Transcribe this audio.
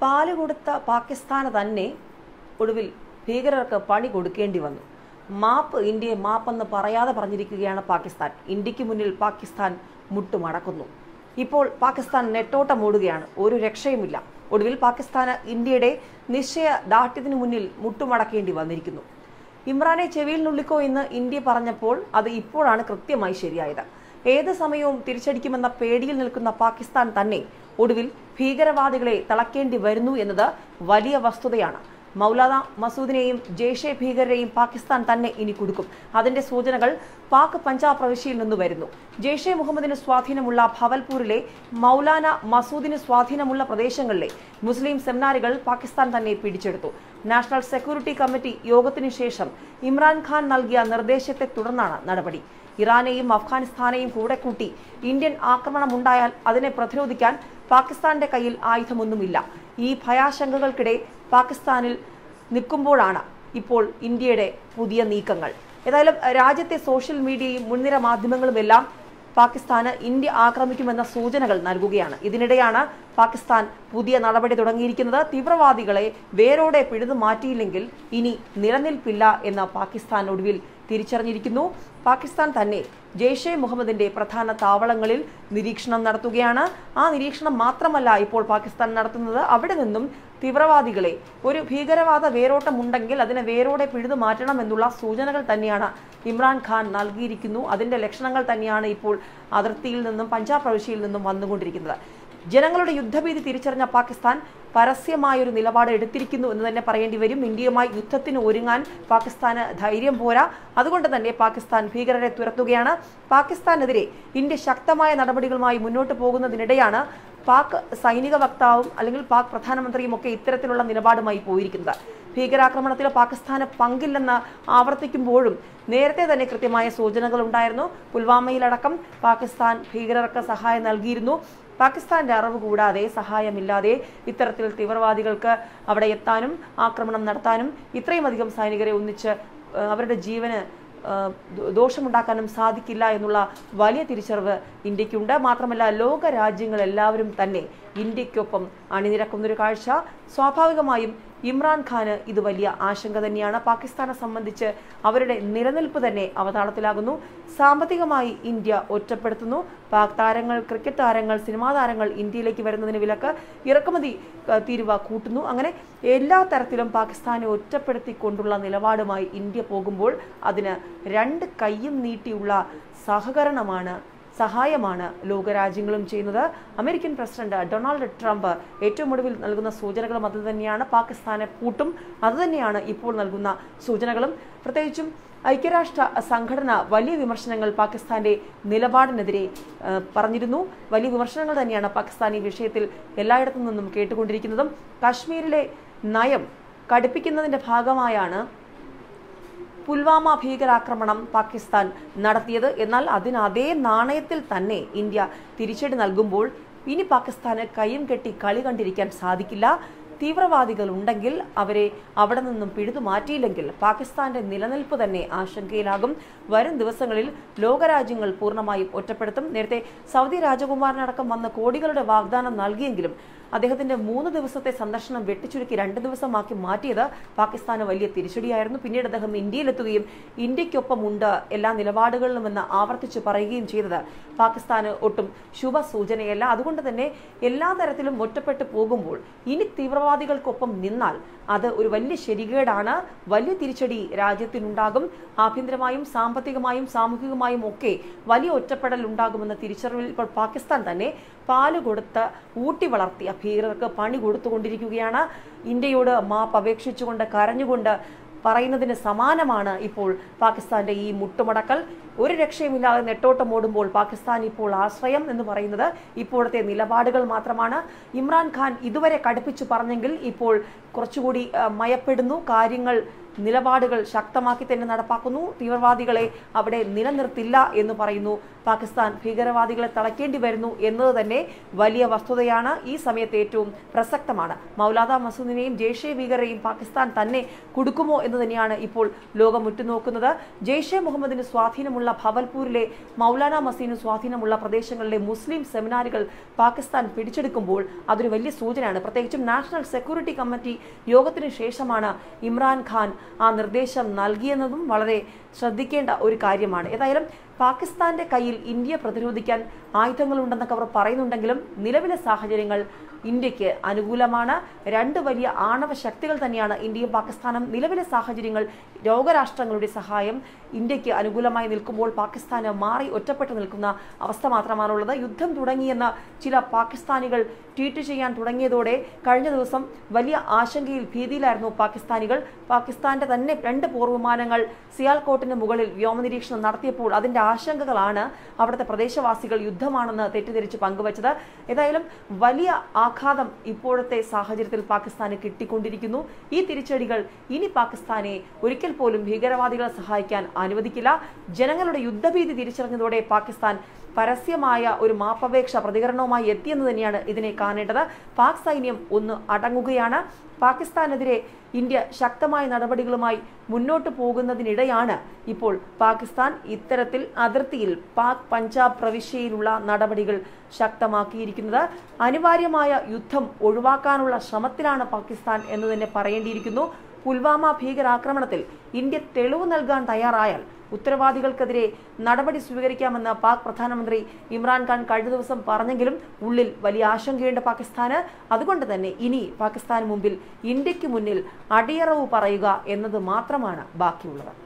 പാല് കൊടുത്ത പാകിസ്ഥാന് തന്നെ ഒടുവിൽ ഭീകരർക്ക് പണി കൊടുക്കേണ്ടി വന്നു മാപ്പ് ഇന്ത്യയെ മാപ്പെന്ന് പറയാതെ പറഞ്ഞിരിക്കുകയാണ് പാകിസ്ഥാൻ ഇന്ത്യക്ക് മുന്നിൽ പാകിസ്ഥാൻ മുട്ടുമടക്കുന്നു ഇപ്പോൾ പാകിസ്ഥാൻ നെട്ടോട്ടം ഓടുകയാണ് ഒരു രക്ഷയുമില്ല ഒടുവിൽ പാകിസ്ഥാന് ഇന്ത്യയുടെ നിശ്ചയ ദാർഢ്യത്തിനു മുന്നിൽ മുട്ടുമടക്കേണ്ടി വന്നിരിക്കുന്നു ഇമ്രാനെ ചെവിയിൽ നുള്ളിക്കോ എന്ന് ഇന്ത്യ പറഞ്ഞപ്പോൾ അത് ഇപ്പോഴാണ് കൃത്യമായി ശരിയായത് ഏത് സമയവും തിരിച്ചടിക്കുമെന്ന പേടിയിൽ നിൽക്കുന്ന പാകിസ്ഥാൻ തന്നെ ഒടുവിൽ ഭീകരവാദികളെ തളക്കേണ്ടി വരുന്നു എന്നത് വലിയ വസ്തുതയാണ് മൗലാന മസൂദിനെയും ജെയ്ഷെ ഭീകരരെയും പാകിസ്ഥാൻ തന്നെ ഇനി കൊടുക്കും അതിന്റെ സൂചനകൾ പാക് പഞ്ചാബ് പ്രവിശ്യയിൽ നിന്ന് വരുന്നു ജെയ്ഷെ മുഹമ്മദിന് സ്വാധീനമുള്ള ഭവൽപൂരിലെ മൗലാന മസൂദിന് സ്വാധീനമുള്ള പ്രദേശങ്ങളിലെ മുസ്ലിം സെമിനാറുകൾ പാകിസ്ഥാൻ തന്നെ പിടിച്ചെടുത്തു നാഷണൽ സെക്യൂരിറ്റി കമ്മിറ്റി യോഗത്തിനു ശേഷം ഇമ്രാൻഖാൻ നൽകിയ നിർദ്ദേശത്തെ തുടർന്നാണ് നടപടി ഇറാനെയും അഫ്ഗാനിസ്ഥാനെയും കൂടെ കൂട്ടി ഇന്ത്യൻ ആക്രമണമുണ്ടായാൽ അതിനെ പ്രതിരോധിക്കാൻ പാകിസ്ഥാന്റെ കയ്യിൽ ആയുധമൊന്നുമില്ല ഈ ഭയാശങ്കകൾക്കിടെ പാകിസ്ഥാനിൽ നിൽക്കുമ്പോഴാണ് ഇപ്പോൾ ഇന്ത്യയുടെ പുതിയ നീക്കങ്ങൾ ഏതായാലും രാജ്യത്തെ സോഷ്യൽ മീഡിയയും മുൻനിര മാധ്യമങ്ങളുമെല്ലാം പാകിസ്ഥാന് ഇന്ത്യ ആക്രമിക്കുമെന്ന സൂചനകൾ നൽകുകയാണ് ഇതിനിടെയാണ് പാകിസ്ഥാൻ പുതിയ നടപടി തുടങ്ങിയിരിക്കുന്നത് തീവ്രവാദികളെ വേരോടെ പിഴുതു മാറ്റിയില്ലെങ്കിൽ ഇനി നിലനിൽപ്പില്ല എന്ന് പാകിസ്ഥാൻ ഒടുവിൽ തിരിച്ചറിഞ്ഞിരിക്കുന്നു പാകിസ്ഥാൻ തന്നെ ജെയ്ഷെ മുഹമ്മദിന്റെ പ്രധാന താവളങ്ങളിൽ നിരീക്ഷണം നടത്തുകയാണ് ആ നിരീക്ഷണം മാത്രമല്ല ഇപ്പോൾ പാകിസ്ഥാൻ നടത്തുന്നത് അവിടെ നിന്നും തീവ്രവാദികളെ ഒരു ഭീകരവാദ വേരോട്ടം ഉണ്ടെങ്കിൽ അതിനെ വേരോടെ പിഴുതു മാറ്റണം എന്നുള്ള സൂചനകൾ തന്നെയാണ് ഇമ്രാൻഖാൻ നൽകിയിരിക്കുന്നു അതിന്റെ ലക്ഷണങ്ങൾ തന്നെയാണ് ഇപ്പോൾ അതിർത്തിയിൽ നിന്നും പഞ്ചാബ് പ്രവിശ്യയിൽ നിന്നും വന്നുകൊണ്ടിരിക്കുന്നത് ജനങ്ങളുടെ യുദ്ധഭീതി തിരിച്ചറിഞ്ഞ പാകിസ്ഥാൻ പരസ്യമായൊരു നിലപാട് എടുത്തിരിക്കുന്നു എന്ന് തന്നെ പറയേണ്ടി വരും ഇന്ത്യയുമായി യുദ്ധത്തിന് ഒരുങ്ങാൻ പാകിസ്ഥാന് ധൈര്യം പോരാ അതുകൊണ്ട് തന്നെ പാകിസ്ഥാൻ ഭീകരരെ തുരത്തുകയാണ് പാകിസ്ഥാനെതിരെ ഇന്ത്യ ശക്തമായ നടപടികളുമായി മുന്നോട്ട് പോകുന്നതിനിടെയാണ് പാക് സൈനിക വക്താവും അല്ലെങ്കിൽ പാക് പ്രധാനമന്ത്രിയും ഒക്കെ ഇത്തരത്തിലുള്ള നിലപാടുമായി പോയിരിക്കുന്നത് ഭീകരാക്രമണത്തിൽ പാകിസ്ഥാന് പങ്കില്ലെന്ന് ആവർത്തിക്കുമ്പോഴും നേരത്തെ തന്നെ കൃത്യമായ സൂചനകൾ ഉണ്ടായിരുന്നു പുൽവാമയിലടക്കം പാകിസ്ഥാൻ ഭീകരർക്ക് സഹായം നൽകിയിരുന്നു പാകിസ്ഥാന്റെ അറിവ് കൂടാതെ സഹായമില്ലാതെ ഇത്തരത്തിൽ തീവ്രവാദികൾക്ക് അവിടെ എത്താനും ആക്രമണം നടത്താനും ഇത്രയും അധികം സൈനികരെ ഒന്നിച്ച് ഏഹ്, അവരുടെ ജീവന് ഏഹ്, ദോ- ദോഷമുണ്ടാക്കാനും സാധിക്കില്ല എന്നുള്ള വലിയ തിരിച്ചറിവ് ഇന്ത്യക്കുണ്ട് മാത്രമല്ല ലോക രാജ്യങ്ങൾ എല്ലാവരും തന്നെ ഇന്ത്യക്കൊപ്പം അണിനിരക്കുന്നൊരു കാഴ്ച സ്വാഭാവികമായും ഇമ്രാൻഖാന് ഇത് വലിയ ആശങ്ക തന്നെയാണ് പാകിസ്ഥാനെ സംബന്ധിച്ച് അവരുടെ നിലനിൽപ്പ് തന്നെ അവതാളത്തിലാകുന്നു സാമ്പത്തികമായി ഇന്ത്യ ഒറ്റപ്പെടുത്തുന്നു പാക് താരങ്ങൾ ക്രിക്കറ്റ് താരങ്ങൾ സിനിമാ താരങ്ങൾ ഇന്ത്യയിലേക്ക് വരുന്നതിന് വിലക്ക് ഇറക്കുമതി ഏഹ്, തീരുവ കൂട്ടുന്നു അങ്ങനെ എല്ലാ തരത്തിലും പാകിസ്ഥാനെ ഒറ്റപ്പെടുത്തിക്കൊണ്ടുള്ള നിലപാടുമായി ഇന്ത്യ പോകുമ്പോൾ അതിന് രണ്ട് കൈയും നീട്ടിയുള്ള സഹകരണമാണ് സഹായമാണ് ലോകരാജ്യങ്ങളും ചെയ്യുന്നത് അമേരിക്കൻ പ്രസിഡന്റ് ഡൊണാൾഡ് ട്രംപ് ഏറ്റവും ഒടുവിൽ നൽകുന്ന സൂചനകളും അത് തന്നെയാണ് പാകിസ്ഥാനെ പൂട്ടും അതുതന്നെയാണ് ഇപ്പോൾ നൽകുന്ന സൂചനകളും പ്രത്യേകിച്ചും ഐക്യരാഷ്ട്ര സംഘടന വലിയ വിമർശനങ്ങൾ പാകിസ്ഥാന്റെ നിലപാടിനെതിരെ ആ, പറഞ്ഞിരുന്നു വലിയ വിമർശനങ്ങൾ തന്നെയാണ് പാകിസ്ഥാൻ ഈ വിഷയത്തിൽ എല്ലായിടത്തു നിന്നും കേട്ടുകൊണ്ടിരിക്കുന്നതും കാശ്മീരിലെ നയം കടുപ്പിക്കുന്നതിന്റെ ഭാഗമായാണ് പുൽവാമ ഭീകരാക്രമണം പാകിസ്ഥാൻ നടത്തിയത് എന്നാൽ അതിന് അതേ നാണയത്തിൽ തന്നെ ഇന്ത്യ തിരിച്ചടി നൽകുമ്പോൾ ഇനി പാകിസ്ഥാന് കയ്യും കെട്ടി കളി കണ്ടിരിക്കാൻ സാധിക്കില്ല തീവ്രവാദികൾ ഉണ്ടെങ്കിൽ അവരെ അവിടെ നിന്നും പിഴുതു മാറ്റിയില്ലെങ്കിൽ പാകിസ്ഥാന്റെ നിലനിൽപ്പ് തന്നെ ആശങ്കയിലാകും വരും ദിവസങ്ങളിൽ ലോകരാജ്യങ്ങൾ പൂർണ്ണമായും ഒറ്റപ്പെടുത്തും നേരത്തെ സൗദി രാജകുമാരനടക്കം വന്ന് കോടികളുടെ വാഗ്ദാനം നൽകിയെങ്കിലും അദ്ദേഹത്തിന്റെ മൂന്ന് ദിവസത്തെ സന്ദർശനം വെട്ടിച്ചുരുക്കി രണ്ട് ദിവസമാക്കി മാറ്റിയത് പാകിസ്ഥാന് വലിയ തിരിച്ചടിയായിരുന്നു പിന്നീട് അദ്ദേഹം ഇന്ത്യയിലെത്തുകയും ഇന്ത്യക്കൊപ്പം ഉണ്ട് എല്ലാ നിലപാടുകളിലുമെന്ന് ആവർത്തിച്ച് പറയുകയും ചെയ്തത് പാകിസ്ഥാന് ഒട്ടും ശുഭ സൂചനയല്ല അതുകൊണ്ട് തന്നെ എല്ലാ തരത്തിലും ഒറ്റപ്പെട്ടു പോകുമ്പോൾ ഇനി തീവ്രവാദികൾക്കൊപ്പം നിന്നാൽ അത് ഒരു വലിയ ശരികേടാണ് വലിയ തിരിച്ചടി രാജ്യത്തിനുണ്ടാകും ആഭ്യന്തരമായും സാമ്പത്തികമായും സാമൂഹികമായും ഒക്കെ വലിയ ഒറ്റപ്പെടൽ ഉണ്ടാകുമെന്ന തിരിച്ചറിവിൽ ഇപ്പോൾ പാകിസ്ഥാൻ തന്നെ പാല് കൊടുത്ത് ഊട്ടി വളർത്തിയ ഭീകരർക്ക് പണി കൊടുത്തുകൊണ്ടിരിക്കുകയാണ് ഇന്ത്യയോട് മാപ്പ് അപേക്ഷിച്ചുകൊണ്ട് കരഞ്ഞുകൊണ്ട് പറയുന്നതിന് സമാനമാണ് ഇപ്പോൾ പാകിസ്ഥാന്റെ ഈ മുട്ടുമടക്കൽ ഒരു രക്ഷയുമില്ലാതെ നെട്ടോട്ടം ഓടുമ്പോൾ പാകിസ്ഥാൻ ഇപ്പോൾ ആശ്രയം എന്ന് പറയുന്നത് ഇപ്പോഴത്തെ നിലപാടുകൾ മാത്രമാണ് ഇമ്രാൻഖാൻ ഇതുവരെ കടുപ്പിച്ചു പറഞ്ഞെങ്കിൽ ഇപ്പോൾ കുറച്ചുകൂടി ആ, മയപ്പെടുന്നു കാര്യങ്ങൾ നിലപാടുകൾ ശക്തമാക്കി തന്നെ നടപ്പാക്കുന്നു തീവ്രവാദികളെ അവിടെ നിലനിർത്തില്ല എന്ന് പറയുന്നു പാകിസ്ഥാൻ ഭീകരവാദികളെ തളയ്ക്കേണ്ടി വരുന്നു എന്നത് തന്നെ വലിയ വസ്തുതയാണ് ഈ സമയത്ത് ഏറ്റവും പ്രസക്തമാണ് മൗലാദ മസൂദിനെയും ജെയ്ഷെ ഭീകരെയും പാകിസ്ഥാൻ തന്നെ കൊടുക്കുമോ എന്ന് തന്നെയാണ് ഇപ്പോൾ ലോകം ഉറ്റുനോക്കുന്നത് ജെയ്ഷെ മുഹമ്മദിന് സ്വാധീനമുള്ള ഭവൽപൂരിലെ മൗലാന മസീന് സ്വാധീനമുള്ള പ്രദേശങ്ങളിലെ മുസ്ലിം സെമിനാറുകൾ പാകിസ്ഥാൻ പിടിച്ചെടുക്കുമ്പോൾ അതൊരു വലിയ സൂചനയാണ് പ്രത്യേകിച്ചും നാഷണൽ സെക്യൂരിറ്റി കമ്മിറ്റി യോഗത്തിന് ശേഷമാണ് ഇമ്രാൻഖാൻ ആ നിർദ്ദേശം നൽകിയെന്നതും വളരെ ശ്രദ്ധിക്കേണ്ട ഒരു കാര്യമാണ് ഏതായാലും പാകിസ്ഥാന്റെ കയ്യിൽ ഇന്ത്യയെ പ്രതിരോധിക്കാൻ ആയുധങ്ങളുണ്ടെന്നൊക്കെ അവർ പറയുന്നുണ്ടെങ്കിലും നിലവിലെ സാഹചര്യങ്ങൾ ഇന്ത്യക്ക് അനുകൂലമാണ് രണ്ട് വലിയ ആണവ ശക്തികൾ തന്നെയാണ് ഇന്ത്യയും പാകിസ്ഥാനും നിലവിലെ സാഹചര്യങ്ങൾ ലോകരാഷ്ട്രങ്ങളുടെ സഹായം ഇന്ത്യക്ക് അനുകൂലമായി നിൽക്കുമ്പോൾ പാകിസ്ഥാന് മാറി ഒറ്റപ്പെട്ടു നിൽക്കുന്ന അവസ്ഥ മാത്രമാണുള്ളത് യുദ്ധം തുടങ്ങിയെന്ന് ചില പാകിസ്ഥാനികൾ ട്വീറ്റ് ചെയ്യാൻ തുടങ്ങിയതോടെ കഴിഞ്ഞ ദിവസം വലിയ ആശങ്കയിൽ ഭീതിയിലായിരുന്നു പാകിസ്ഥാനികൾ പാകിസ്ഥാന്റെ തന്നെ രണ്ട് പോർവിമാനങ്ങൾ സിയാൽകോട്ടിന് മുകളിൽ വ്യോമനിരീക്ഷണം നടത്തിയപ്പോൾ അതിന്റെ ആശങ്കകളാണ് അവിടുത്തെ പ്രദേശവാസികൾ യുദ്ധമാണെന്ന് തെറ്റിദ്ധരിച്ച് പങ്കുവച്ചത് ഏതായാലും വലിയ ആഘാതം ഇപ്പോഴത്തെ സാഹചര്യത്തിൽ പാകിസ്ഥാന് കിട്ടിക്കൊണ്ടിരിക്കുന്നു ഈ തിരിച്ചടികൾ ഇനി പാകിസ്ഥാനെ ഒരിക്കൽ പോലും ഭീകരവാദികളെ സഹായിക്കാൻ അനുവദിക്കില്ല ജനങ്ങളുടെ യുദ്ധഭീതി തിരിച്ചറിഞ്ഞതോടെ പാകിസ്ഥാൻ പരസ്യമായ ഒരു മാപ്പപേക്ഷ പ്രതികരണവുമായി എത്തിയെന്ന് തന്നെയാണ് ഇതിനെ കാണേണ്ടത് പാക് സൈന്യം ഒന്ന് അടങ്ങുകയാണ് പാകിസ്ഥാനെതിരെ ഇന്ത്യ ശക്തമായ നടപടികളുമായി മുന്നോട്ട് പോകുന്നതിനിടെയാണ് ഇപ്പോൾ പാകിസ്ഥാൻ ഇത്തരത്തിൽ അതിർത്തിയിൽ പാക് പഞ്ചാബ് പ്രവിശ്യയിലുള്ള നടപടികൾ ശക്തമാക്കിയിരിക്കുന്നത് അനിവാര്യമായ യുദ്ധം ഒഴിവാക്കാനുള്ള ശ്രമത്തിലാണ് പാകിസ്ഥാൻ എന്ന് തന്നെ പറയേണ്ടിയിരിക്കുന്നു പുൽവാമ ഭീകരാക്രമണത്തിൽ ഇന്ത്യ തെളിവ് നൽകാൻ തയ്യാറായാൽ ഉത്തരവാദികൾക്കെതിരെ നടപടി സ്വീകരിക്കാമെന്ന് പാക് പ്രധാനമന്ത്രി ഇമ്രാൻഖാൻ കഴിഞ്ഞ ദിവസം പറഞ്ഞെങ്കിലും ഉള്ളിൽ വലിയ ആശങ്കയുണ്ട് പാകിസ്ഥാന് അതുകൊണ്ട് തന്നെ ഇനി പാകിസ്ഥാന് മുമ്പിൽ ഇന്ത്യക്ക് മുന്നിൽ അടിയറവ് പറയുക എന്നത് മാത്രമാണ് ബാക്കിയുള്ളത്